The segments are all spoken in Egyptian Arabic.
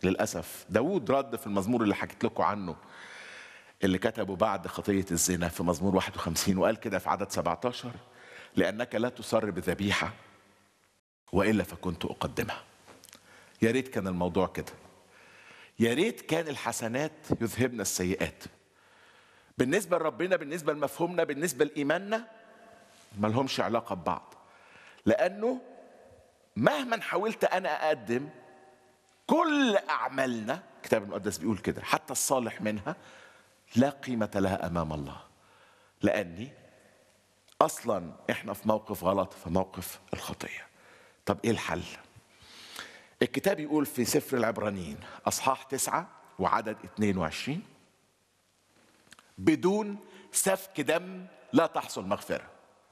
للاسف داود رد في المزمور اللي حكيت لكم عنه اللي كتبه بعد خطيه الزنا في مزمور 51 وقال كده في عدد 17 لانك لا تصر بذبيحه والا فكنت اقدمها يا ريت كان الموضوع كده يا ريت كان الحسنات يذهبن السيئات بالنسبه لربنا بالنسبه لمفهومنا بالنسبه لايماننا ما لهمش علاقه ببعض لانه مهما حاولت انا اقدم كل اعمالنا الكتاب المقدس بيقول كده حتى الصالح منها لا قيمه لها امام الله لاني اصلا احنا في موقف غلط في موقف الخطيه طب ايه الحل الكتاب يقول في سفر العبرانيين اصحاح تسعة وعدد 22 بدون سفك دم لا تحصل مغفره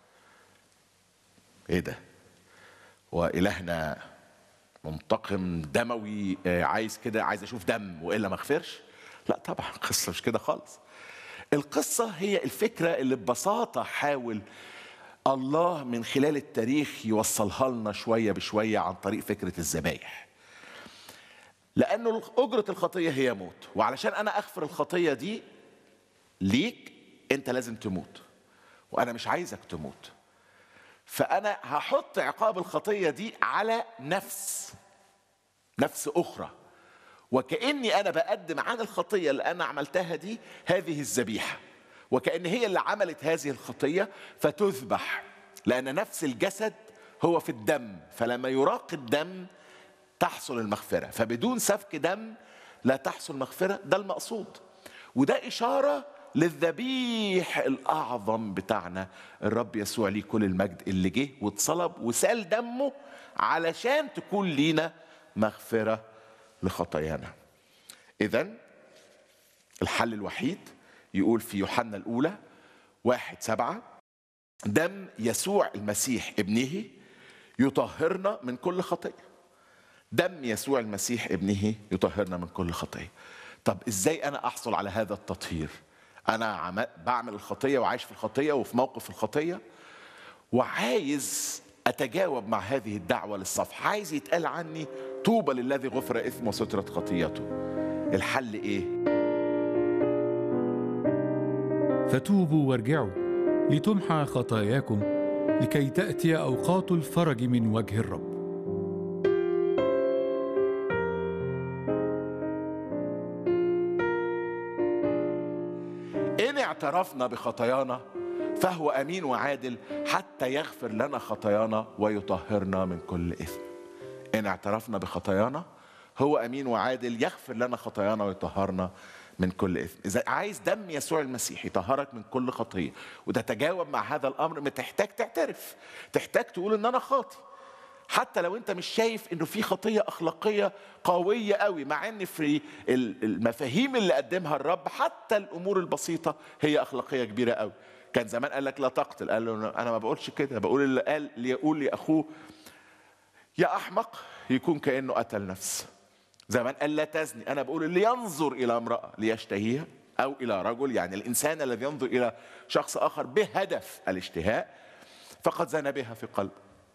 ايه ده والهنا منتقم دموي آه، عايز كده عايز اشوف دم والا ما اغفرش لا طبعا القصه مش كده خالص القصه هي الفكره اللي ببساطه حاول الله من خلال التاريخ يوصلها لنا شويه بشويه عن طريق فكره الذبايح لانه اجره الخطيه هي موت وعلشان انا اغفر الخطيه دي ليك انت لازم تموت وانا مش عايزك تموت فانا هحط عقاب الخطيه دي على نفس نفس اخرى وكاني انا بقدم عن الخطيه اللي انا عملتها دي هذه الذبيحه وكان هي اللي عملت هذه الخطيه فتذبح لان نفس الجسد هو في الدم فلما يراق الدم تحصل المغفره فبدون سفك دم لا تحصل مغفره ده المقصود وده اشاره للذبيح الاعظم بتاعنا الرب يسوع ليه كل المجد اللي جه واتصلب وسال دمه علشان تكون لينا مغفره لخطايانا اذا الحل الوحيد يقول في يوحنا الاولى واحد سبعه دم يسوع المسيح ابنه يطهرنا من كل خطيه دم يسوع المسيح ابنه يطهرنا من كل خطيه طب ازاي انا احصل على هذا التطهير انا عم- بعمل الخطيه وعايش في الخطيه وفي موقف الخطيه وعايز اتجاوب مع هذه الدعوه للصفح عايز يتقال عني طوبى للذي غفر اثم وسترت خطيته الحل ايه فتوبوا وارجعوا لتمحى خطاياكم لكي تأتي أوقات الفرج من وجه الرب إن اعترفنا بخطايانا فهو أمين وعادل حتى يغفر لنا خطايانا ويطهرنا من كل إثم إن اعترفنا بخطايانا هو أمين وعادل يغفر لنا خطايانا ويطهرنا من كل إثم إذا عايز دم يسوع المسيح يطهرك من كل خطية وتتجاوب مع هذا الأمر ما تحتاج تعترف تحتاج تقول إن أنا خاطي حتى لو انت مش شايف انه في خطيه اخلاقيه قويه قوي مع ان في ال- المفاهيم اللي قدمها الرب حتى الامور البسيطه هي اخلاقيه كبيره قوي كان زمان قال لك لا تقتل قال له انا ما بقولش كده بقول اللي قال ليقول لاخوه يا احمق يكون كانه قتل نفس زمان قال لا تزني انا بقول اللي ينظر الى امراه ليشتهيها او الى رجل يعني الانسان الذي ينظر الى شخص اخر بهدف الاشتهاء فقد زنى بها في قلبه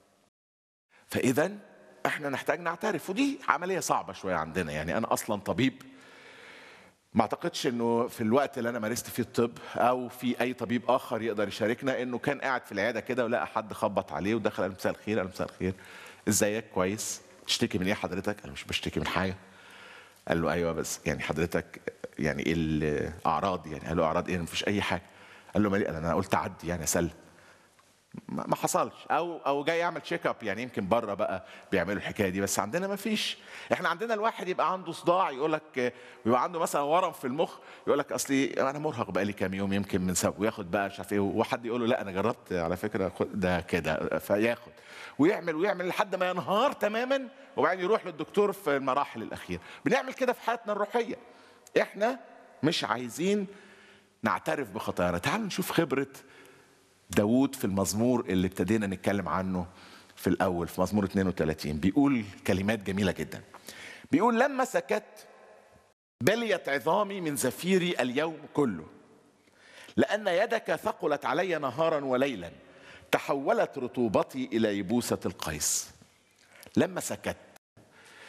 فاذا احنا نحتاج نعترف ودي عمليه صعبه شويه عندنا يعني انا اصلا طبيب ما اعتقدش انه في الوقت اللي انا مارست فيه الطب او في اي طبيب اخر يقدر يشاركنا انه كان قاعد في العياده كده ولقى حد خبط عليه ودخل قال مساء الخير قال مساء الخير ازيك كويس تشتكي من ايه حضرتك قال مش بشتكي من حاجه قال له ايوه بس يعني حضرتك يعني ايه الاعراض يعني قال له اعراض ايه مفيش اي حاجه قال له مالي قال انا قلت عدي يعني اسلم ما ما حصلش او او جاي يعمل تشيك اب يعني يمكن بره بقى بيعملوا الحكايه دي بس عندنا ما فيش احنا عندنا الواحد يبقى عنده صداع يقول لك ويبقى عنده مثلا ورم في المخ يقول لك اصلي انا مرهق بقى لي كام يوم يمكن من سبب وياخد بقى مش عارف ايه وحد يقول له لا انا جربت على فكره خد ده كده فياخد ويعمل ويعمل لحد ما ينهار تماما وبعدين يروح للدكتور في المراحل الاخيره بنعمل كده في حياتنا الروحيه احنا مش عايزين نعترف بخطايانا تعالوا نشوف خبره داوود في المزمور اللي ابتدينا نتكلم عنه في الأول في مزمور 32 بيقول كلمات جميلة جدا بيقول لما سكت بليت عظامي من زفيري اليوم كله لأن يدك ثقلت علي نهارا وليلا تحولت رطوبتي إلى يبوسة القيس لما سكت